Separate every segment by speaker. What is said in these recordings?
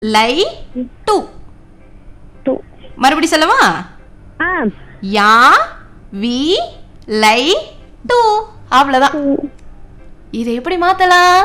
Speaker 1: லை to
Speaker 2: டு
Speaker 1: மறுபடி சொல்லவா
Speaker 2: ஆ
Speaker 1: யா வி லை டு அவ்வளவுதான்
Speaker 2: டு.
Speaker 1: இதை எப்படி மாத்தலாம்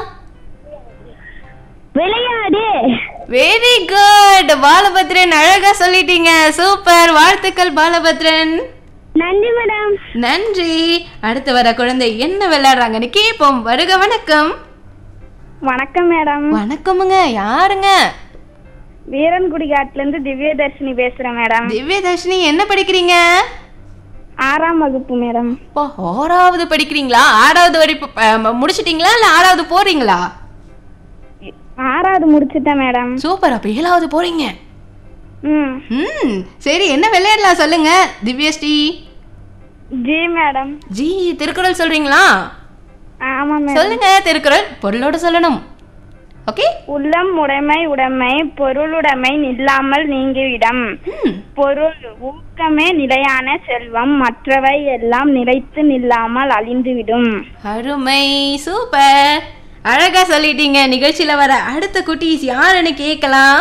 Speaker 2: விளையாடு
Speaker 1: வெரி குட் பாலபத்ரன் அழகா சொல்லிட்டீங்க சூப்பர் வாழ்த்துக்கள் பாலபத்ரன்
Speaker 2: நன்றி மேடம்
Speaker 1: நன்றி அடுத்து வர குழந்தை என்ன விளையாடுறாங்கன்னு கேட்போம் வருக வணக்கம்
Speaker 2: வணக்கம் மேடம்
Speaker 1: வணக்கமுங்க யாருங்க
Speaker 2: வீரன்குடி காட்டுல இருந்து திவ்யதர்ஷினி பேசுறேன் மேடம்
Speaker 1: திவ்யதர்ஷினி என்ன படிக்கிறீங்க
Speaker 2: ஆறாம் வகுப்பு மேடம்
Speaker 1: அப்பா, ஆறாவது படிக்கிறீங்களா ஆறாவது வடிப்பு அஹ், முடிச்சிட்டீங்களா இல்ல ஆறாவது போறீங்களா
Speaker 2: ஆறாவது முடிச்சிட்டேன் மேடம்
Speaker 1: சூப்பர் அப்ப ஏழாவது போறீங்க
Speaker 2: ம்
Speaker 1: ம் சரி என்ன விளையாடலாம் சொல்லுங்க திவ்யஸ்ரீ
Speaker 2: ஜி மேடம்
Speaker 1: ஜி திருக்குறள் சொல்றீங்களா
Speaker 2: ஆமா மேடம்
Speaker 1: சொல்லுங்க திருக்குறள் பொருளோட சொல்லணும் ஓகே
Speaker 2: உள்ளம் உடைமை உடைமை பொருளுடைமை நில்லாமல் நீங்கிவிடம்
Speaker 1: ம்
Speaker 2: பொருள் ஊக்கமே நிலையான செல்வம் மற்றவை எல்லாம் நிலைத்து நில்லாமல் அழிந்துவிடும்
Speaker 1: அருமை சூப்பர் அழகா சொல்லிட்டீங்க நிகழ்ச்சியில வர அடுத்த குட்டீஸ் யாருன்னு கேட்கலாம்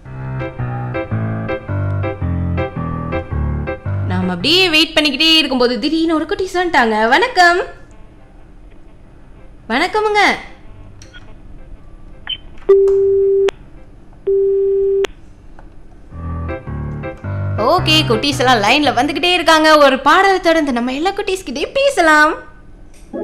Speaker 1: நாம அப்படியே வெயிட் பண்ணிக்கிட்டே இருக்கும்போது திடீர்னு ஒரு குட்டீஸ் வந்துட்டாங்க வணக்கம் வணக்கமுங்க ஓகே குட்டீஸ் எல்லாம் லைன்ல வந்துகிட்டே இருக்காங்க ஒரு பாடலை தொடர்ந்து நம்ம எல்லா குட்டீஸ் கிட்டே பேசலாம்